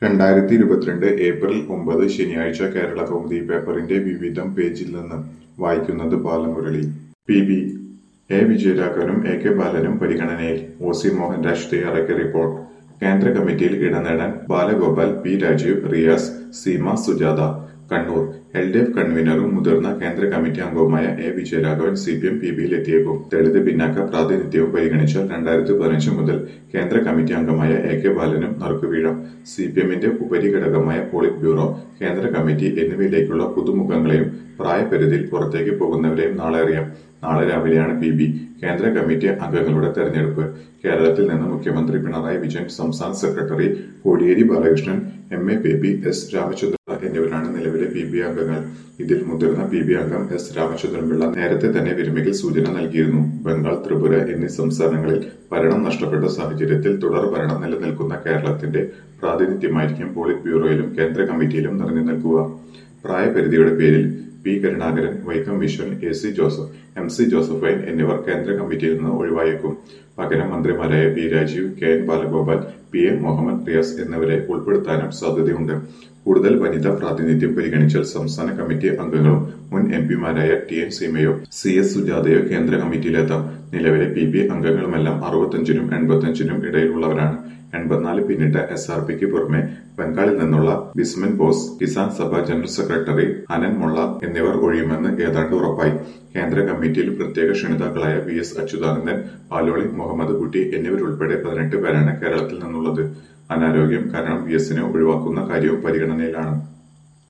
രണ്ടായിരത്തി ഇരുപത്തിരണ്ട് ഏപ്രിൽ ഒമ്പത് ശനിയാഴ്ച കേരള കൗമുദി പേപ്പറിന്റെ വിവിധം പേജിൽ നിന്ന് വായിക്കുന്നത് ബാലമുരളി പി ബി എ വിജയരാഘവനും എ കെ ബാലനും പരിഗണനയിൽ ഒ സി മോഹൻ രാജ് തയ്യാറാക്കിയ റിപ്പോർട്ട് കേന്ദ്ര കമ്മിറ്റിയിൽ ഇടം നേടാൻ Balagopal P Rajeev Riyas Seema Sujatha Kannur L D F കൺവീനറും മുതിർന്ന കേന്ദ്ര കമ്മിറ്റി അംഗവുമായ A Vijayaraghavan C P M P ബിയിൽ എത്തിയേക്കും ദളിത് പിന്നാക്ക പ്രാതിനിധ്യവും പരിഗണിച്ചാൽ രണ്ടായിരത്തി പതിനഞ്ച് മുതൽ കേന്ദ്ര കമ്മിറ്റി അംഗമായ എ കെ ബാലനും നറുക്കുവീഴാം സി പി എമ്മിന്റെ ഉപരിഘടകമായ പോളിറ്റ് ബ്യൂറോ കേന്ദ്ര കമ്മിറ്റി എന്നിവയിലേക്കുള്ള പുതുമുഖങ്ങളെയും പ്രായപരിധിയിൽ പുറത്തേക്ക് പോകുന്നവരെയും നാളെ അറിയാം നാളെ രാവിലെയാണ് പി ബി കേന്ദ്ര കമ്മിറ്റി അംഗങ്ങളുടെ തെരഞ്ഞെടുപ്പ് കേരളത്തിൽ നിന്ന് മുഖ്യമന്ത്രി പിണറായി വിജയൻ സംസ്ഥാന secretary Kodiyeri Balakrishnan M A Baby S Ramachandra എന്നിവരാണ് നിലവിലെ പി ബി അംഗങ്ങൾ ഇതിൽ മുതിർന്ന പി ബി അംഗം എസ് രാമചന്ദ്രൻപിള്ള നേരത്തെ തന്നെ വിരമിക്കൽ സൂചന നൽകിയിരുന്നു ബംഗാൾ ത്രിപുര എന്നീ സംസ്ഥാനങ്ങളിൽ ഭരണം നഷ്ടപ്പെട്ട സാഹചര്യത്തിൽ തുടർ ഭരണം നിലനിൽക്കുന്ന കേരളത്തിന്റെ പ്രാതിനിധ്യമായിരിക്കും പോളിറ്റ് ബ്യൂറോയിലും കേന്ദ്ര കമ്മിറ്റിയിലും നിറഞ്ഞു നിൽക്കുക പ്രായപരിധിയുടെ പേരിൽ P Karunakaran Vaikom Viswan A C Joseph M C Josephine എന്നിവർ കേന്ദ്ര കമ്മിറ്റിയിൽ നിന്ന് ഒഴിവായേക്കും പകരം മന്ത്രിമാരായ P Rajeev K N Balagopal P M Muhammad Riyas എന്നിവരെ ഉൾപ്പെടുത്താനും സാധ്യതയുണ്ട് കൂടുതൽ വനിതാ പ്രാതിനിധ്യം പരിഗണിച്ചാൽ സംസ്ഥാന കമ്മിറ്റി അംഗങ്ങളും മുൻ എം പിമാരായ ടി എൻ സീമയോ സി എസ് സുജാതയോ കേന്ദ്ര കമ്മിറ്റിയിലെത്താം നിലവിലെ പി ബി അംഗങ്ങളുമെല്ലാം അറുപത്തഞ്ചിനും എൺപത്തഞ്ചിനും ഇടയിലുള്ളവരാണ് എൺപത്തിനാല് പിന്നിട്ട എസ് ആർ പിക്ക് പുറമെ ബംഗാളിൽ നിന്നുള്ള ബിസ്മൻ ബോസ് കിസാൻ സഭ ജനറൽ സെക്രട്ടറി അനൻ മൊള്ള എന്നിവർ ഒഴിയുമെന്ന് ഏതാണ്ട് ഉറപ്പായി കേന്ദ്ര കമ്മിറ്റിയിൽ പ്രത്യേക ക്ഷണിതാക്കളായ വി എസ് അച്യുതാനന്ദൻ പാലോളി മുഹമ്മദ് കുട്ടി എന്നിവരുൾപ്പെടെ പതിനെട്ട് പേരാണ് കേരളത്തിൽ നിന്നുള്ളത് അനാരോഗ്യം കാരണം വി എസിനെ ഒഴിവാക്കുന്ന കാര്യവും പരിഗണനയിലാണ്